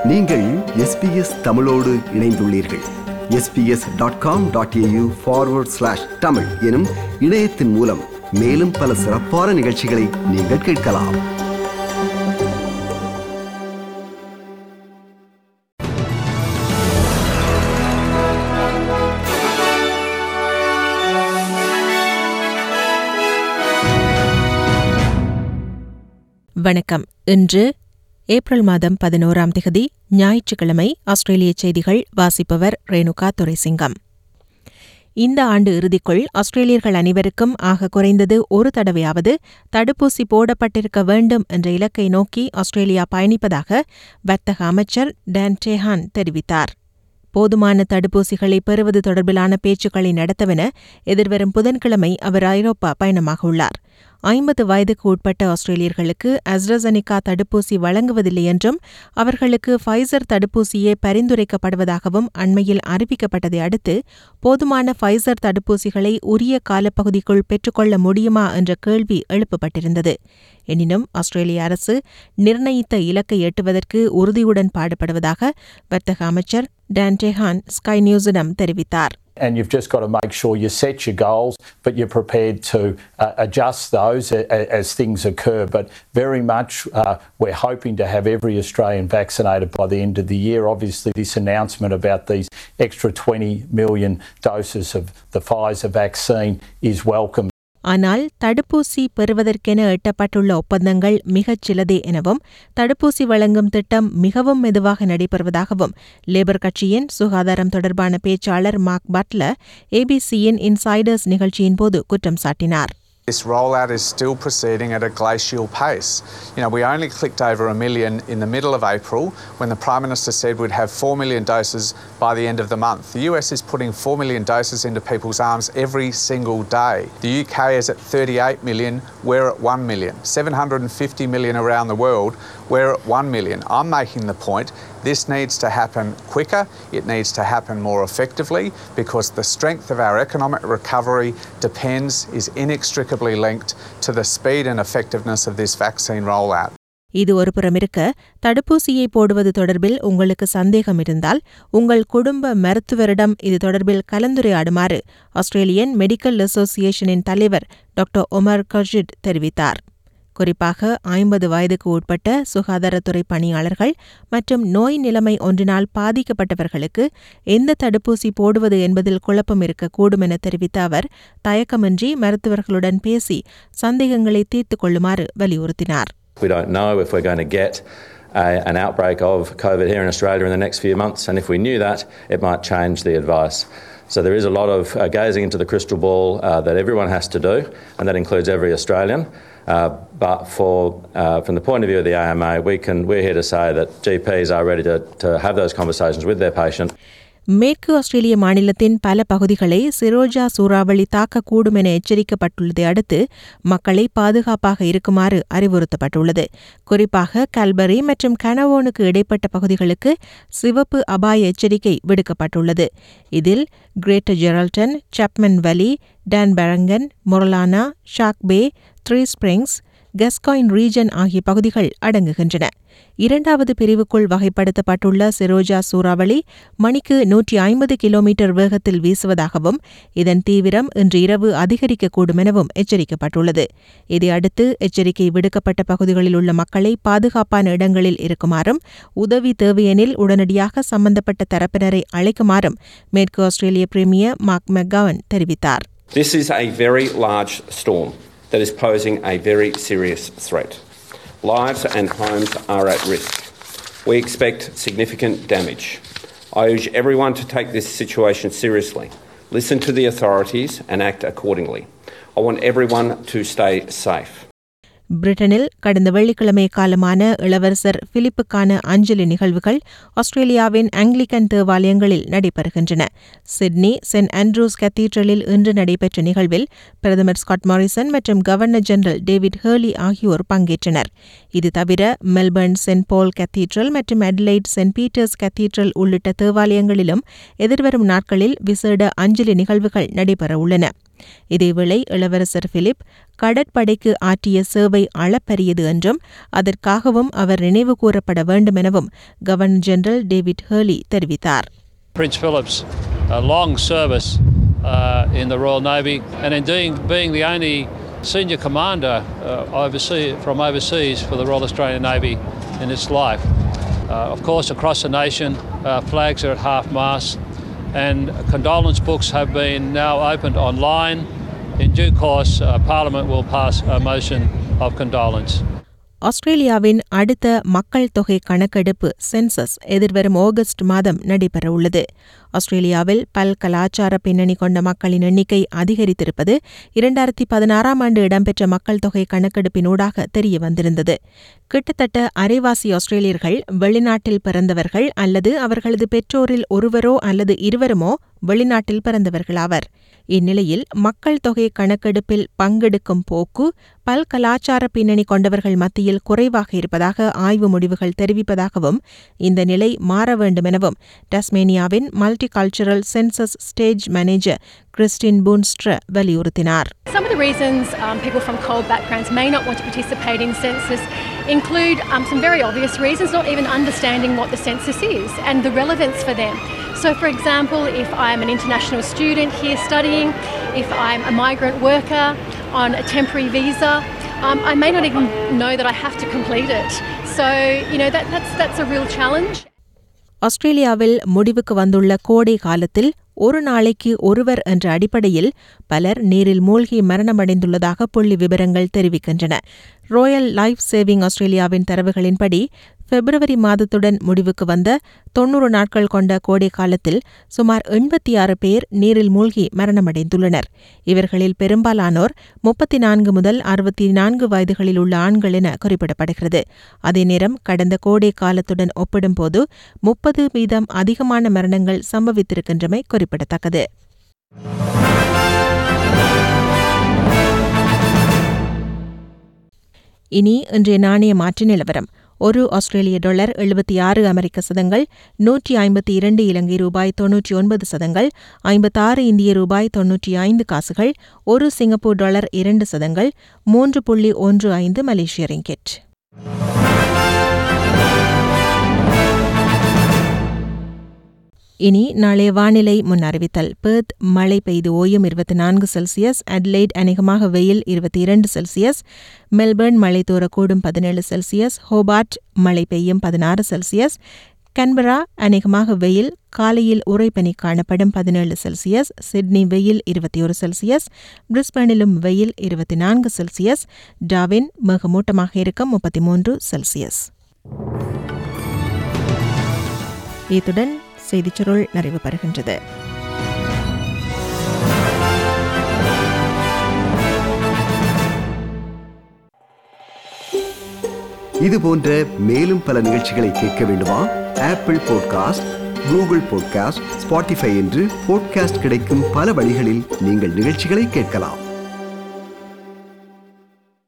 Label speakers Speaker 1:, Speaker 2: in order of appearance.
Speaker 1: நீங்கள் எஸ்பிஎஸ் தமிழோடு இணைந்துள்ளீர்கள் SBS dot com dot AU forward slash Tamil எனும் இணையத்தின் மூலம் மேலும் பல சிறப்பான நிகழ்ச்சிகளை நீங்கள் கேட்கலாம்
Speaker 2: வணக்கம் இன்று ஏப்ரல் மாதம் பதினோராம் திகதி ஞாயிற்றுக்கிழமை ஆஸ்திரேலிய செய்திகள் வாசிப்பவர் ரேணுகா துரைசிங்கம் இந்த ஆண்டு இறுதிக்குள் ஆஸ்திரேலியர்கள் அனைவருக்கும் ஆக குறைந்தது ஒரு தடவையாவது தடுப்பூசி போடப்பட்டிருக்க வேண்டும் என்ற இலக்கை நோக்கி ஆஸ்திரேலியா பயணிப்பதாக வர்த்தக அமைச்சர் டான் டேஹான் தெரிவித்தார் போதுமான தடுப்பூசிகளை பெறுவது தொடர்பிலான பேச்சுக்களை நடத்தவென எதிர்வரும் புதன்கிழமை அவர் ஐரோப்பா பயணமாக உள்ளார் ஐம்பது வயதுக்கு உட்பட்ட ஆஸ்திரேலியர்களுக்கு அஸ்ட்ரசனிகா தடுப்பூசி வழங்குவதில்லை என்றும் அவர்களுக்கு ஃபைசர் தடுப்பூசியே பரிந்துரைக்கப்படுவதாகவும் அண்மையில் அறிவிக்கப்பட்டதை அடுத்து போதுமான ஃபைசர் தடுப்பூசிகளை உரிய காலப்பகுதிக்குள் பெற்றுக்கொள்ள முடியுமா என்ற கேள்வி எழுப்பப்பட்டிருந்தது எனினும் ஆஸ்திரேலிய அரசு நிர்ணயித்த இலக்கை எட்டுவதற்கு உறுதியுடன் பாடுபடுவதாக வர்த்தக அமைச்சர் டான் டெஹான் ஸ்கை நியூஸிடம் தெரிவித்தார்
Speaker 3: and you've just got to make sure you set your goals, but you're prepared to uh, adjust those as, as things occur. But very much uh, we're hoping to have every Australian vaccinated by the end of the year. Obviously, this announcement about these extra 20 million doses of the Pfizer vaccine is welcome.
Speaker 2: ஆனால் தடுப்பூசி பெறுவதற்கென எட்டப்பட்டுள்ள ஒப்பந்தங்கள் மிகச் சிலதே எனவும் தடுப்பூசி வழங்கும் திட்டம் மிகவும் மெதுவாக நடைபெறுவதாகவும் லேபர் கட்சியின் சுகாதாரம் தொடர்பான பேச்சாளர் மார்க் பட்லர் ஏபிசியின் இன்சைடர்ஸ் நிகழ்ச்சியின் போது குற்றம் சாட்டினார்
Speaker 4: This rollout is still proceeding at a glacial pace. You know, we only clicked over a million in the middle of April when the Prime Minister said we'd have 4 million doses by the end of the month. The US is putting 4 million doses into people's arms every single day. The UK is at 38 million, we're at 1 million. 750 million around the world, we're at 1 million. I'm making the point this needs to happen quicker, it needs to happen more effectively because the strength of our economic recovery depends, is inextricably linked to the speed and effectiveness of this vaccine rollout.
Speaker 2: இது ஒருபுறமிருக்க தடுப்பூசியை போடுவது தொடர்பில் உங்களுக்கு சந்தேகம் இருந்தால் உங்கள் குடும்ப மருத்துவரிடம் இது தொடர்பில் கலந்துரையாடுமாறு ஆஸ்திரேலியன் மெடிக்கல் அசோசியேஷனின் தலைவர் டாக்டர் ஒமர் கர்ஜிட் தெரிவித்தார் குறிப்பாக ஐம்பது வயதுக்கு உட்பட்ட சுகாதாரத்துறை பணியாளர்கள் மற்றும் நோய் நிலைமை ஒன்றினால் பாதிக்கப்பட்டவர்களுக்கு எந்த தடுப்பூசி போடுவது என்பதில் குழப்பம் இருக்கக்கூடும் என தெரிவித்த அவர் தயக்கமின்றி மருத்துவர்களுடன் பேசி சந்தேகங்களை தீர்த்துக் கொள்ளுமாறு வலியுறுத்தினார்
Speaker 5: We don't know if we're going to get a, an outbreak of COVID here in Australia in the next few months, and if we knew that, it might change the advice. So there is a lot of uh, gazing into the crystal ball uh, that everyone has to do, and that includes every Australian. Uh, but for, from the point of view of the AMA, we can, we're here to say that GPs are ready to, to have those conversations with their patient.
Speaker 2: மேற்கு ஆஸ்திரேலிய மாநிலத்தின் பல பகுதிகளை சிரோஜா சூறாவளி தாக்கக்கூடும் என எச்சரிக்கப்பட்டுள்ளதை அடுத்து மக்களை பாதுகாப்பாக இருக்குமாறு அறிவுறுத்தப்பட்டுள்ளது குறிப்பாக கல்பரி மற்றும் கனவோனுக்கு இடைப்பட்ட பகுதிகளுக்கு சிவப்பு அபாய எச்சரிக்கை விடுக்கப்பட்டுள்ளது இதில் greater Geraldton Chapman valley Dandaragan மொரலானா Shark Bay Three Springs Gascoyne region ஆகிய பகுதிகள் அடங்குகின்றன இரண்டாவது பிரிவுக்குள் வகைப்படுத்தப்பட்டுள்ள சிரோஜா சூறாவளி மணிக்கு நூற்றி ஐம்பது கிலோமீட்டர் வேகத்தில் வீசுவதாகவும் இதன் தீவிரம் இன்று இரவு அதிகரிக்கக்கூடும் எனவும் எச்சரிக்கப்பட்டுள்ளது இதையடுத்து எச்சரிக்கை விடுக்கப்பட்ட பகுதிகளில் உள்ள மக்களை பாதுகாப்பான இடங்களில் இருக்குமாறும் உதவி தேவையெனில் உடனடியாக சம்பந்தப்பட்ட தரப்பினரை அழைக்குமாறும் மேற்கு ஆஸ்திரேலிய பிரீமியர் மார்க் மெக்காவன் தெரிவித்தார்
Speaker 6: This is a very large storm that is posing a very serious threat. Lives and homes are at risk. We expect significant damage. I urge everyone to take this situation seriously, listen to the authorities, and act accordingly. I want everyone to stay safe.
Speaker 2: பிரிட்டனில் கடந்த வெள்ளிக்கிழமை காலமான இளவரசர் பிலிப்புக்கான அஞ்சலி நிகழ்வுகள் ஆஸ்திரேலியாவின் Anglican தேவாலயங்களில் நடைபெறுகின்றன Sydney send Andrews கத்தீட்ரலில் இன்று நடைபெற்ற நிகழ்வில் பிரதமர் ஸ்காட் மாரிசன் மற்றும் கவர்னர் ஜெனரல் டேவிட் ஹேர்லி ஆகியோர் பங்கேற்றனர் இது தவிர மெல்பர்ன் சென்ட் பால் கத்தீட்ரல் மற்றும் அட்லைட் சென்ட் பீட்டர்ஸ் கத்தீட்ரல் உள்ளிட்ட தேவாலயங்களிலும் எதிர்வரும் நாட்களில் விசேட அஞ்சலி நிகழ்வுகள் நடைபெறவுள்ளன இதேவேளை இளவரசர் பிலிப் கடற்படைக்கு ஆற்றிய சேவை அளப்பரியது என்றும் அதற்காகவும் அவர் நினைவு கூறப்பட வேண்டும் எனவும் கவர்னர் ஜெனரல் டேவிட் ஹேர்லி தெரிவித்தார்
Speaker 7: Prince Philip's uh, long service uh, in the Royal Navy and indeed being the only senior commander uh, oversea, from overseas for the Royal Australian Navy in its life. Uh, of course, across the nation, uh, flags are at half mast and condolence books have been now opened online. In due course, uh, Parliament will pass a motion of condolence.
Speaker 2: ஆஸ்திரேலியாவின் அடுத்த மக்கள் தொகை கணக்கெடுப்பு census எதிர்வரும் August மாதம் நடைபெறவுள்ளது ஆஸ்திரேலியாவில் பல் கலாச்சார பின்னணி கொண்ட மக்களின் எண்ணிக்கை அதிகரித்திருப்பது இரண்டாயிரத்தி பதினாறாம் ஆண்டு இடம்பெற்ற மக்கள் தொகை கணக்கெடுப்பினூடாக தெரிய வந்திருந்தது கிட்டத்தட்ட அரைவாசி ஆஸ்திரேலியர்கள் வெளிநாட்டில் பிறந்தவர்கள் அல்லது அவர்களது பெற்றோரில் ஒருவரோ அல்லது இருவருமோ வெளிநாட்டில் பிறந்தவர்களாவர் இந்நிலையில் மக்கள் தொகை கணக்கெடுப்பில் பங்கெடுக்கும் போக்கு பல் கலாச்சார பின்னணி கொண்டவர்கள் மத்தியில் குறைவாக இருப்பதாக ஆய்வு முடிவுகள் தெரிவிப்பதாகவும் இந்த நிலை மாற வேண்டுமெனவும் டஸ்மேனியாவின் multicultural census stage manager Christine Boonstra வலியுறுத்தினார்
Speaker 8: Some of the reasons um, people from cold backgrounds may not want to participate in census include um, some very obvious reasons, not even understanding what the census is and the relevance for them. So, for example, if I'm an international student here studying, if I'm a migrant worker on a temporary visa, um, I may not even know that I have to complete it. So, you know, that, that's, that's a real challenge.
Speaker 2: ஆஸ்திரேலியாவில் முடிவுக்கு வந்துள்ள கோடை காலத்தில் ஒரு நாளைக்கு ஒருவர் என்ற அடிப்படையில் பலர் நீரில் மூழ்கி மரணமடைந்துள்ளதாக புள்ளி விவரங்கள் தெரிவிக்கின்றன ராயல் லைஃப் சேவிங் ஆஸ்திரேலியாவின் தரவுகளின்படி பிப்ரவரி மாதத்துடன் முடிவுக்கு வந்த தொன்னூறு நாட்கள் கொண்ட கோடை காலத்தில் சுமார் எண்பத்தி ஆறு பேர் நீரில் மூழ்கி மரணமடைந்துள்ளனர் இவர்களில் பெரும்பாலானோர் முப்பத்தி நான்கு முதல் அறுபத்தி நான்கு வயதுகளில் உள்ள ஆண்கள் என குறிப்பிடப்படுகிறது அதே நேரம் கடந்த கோடை காலத்துடன் ஒப்பிடும்போது முப்பது வீதம் அதிகமான மரணங்கள் சம்பவித்திருக்கின்றமை குறிப்பிடத்தக்கது இனி இன்றைய நாணய மாற்று நிலவரம் ஒரு ஆஸ்திரேலிய டாலர் எழுபத்தி ஆறு அமெரிக்க சதங்கள் நூற்றி ஐம்பத்தி இரண்டு இலங்கை ரூபாய் தொன்னூற்றி ஒன்பது சதங்கள் ஐம்பத்தாறு இந்திய ரூபாய் தொன்னூற்றி ஐந்து காசுகள் ஒரு சிங்கப்பூர் டாலர் இரண்டு சதங்கள் மூன்று புள்ளி ஒன்று ஐந்து மலேசிய ரிங்கெட் இனி நாளைய வானிலை முன் அறிவித்தல் பெர்த் மழை பெய்து ஓயும் இருபத்தி நான்கு செல்சியஸ் அட்லைட் அநேகமாக வெயில் இருபத்தி இரண்டு செல்சியஸ் மெல்பர்ன் மழை தூரக்கூடும் பதினேழு செல்சியஸ் ஹோபார்ட் மழை பெய்யும் பதினாறு செல்சியஸ் கன்பரா அநேகமாக வெயில் காலையில் உறைபனி காணப்படும் பதினேழு செல்சியஸ் சிட்னி வெயில் இருபத்தி ஒரு செல்சியஸ் பிரிஸ்பனிலும் வெயில் இருபத்தி நான்கு செல்சியஸ் டாவின் மிகமூட்டமாக இருக்கும் முப்பத்தி மூன்று செல்சியஸ் இத்துடன் செய்திச் சுருள் நிறைவு பெறுகின்றது
Speaker 1: இது போன்ற மேலும் பல நிகழ்ச்சிகளை கேட்க வேண்டுமா Apple podcast Google podcast Spotify என்று பாட்காஸ்ட் கிடைக்கும் பல வழிகளில் நீங்கள் நிகழ்ச்சிகளை கேட்கலாம்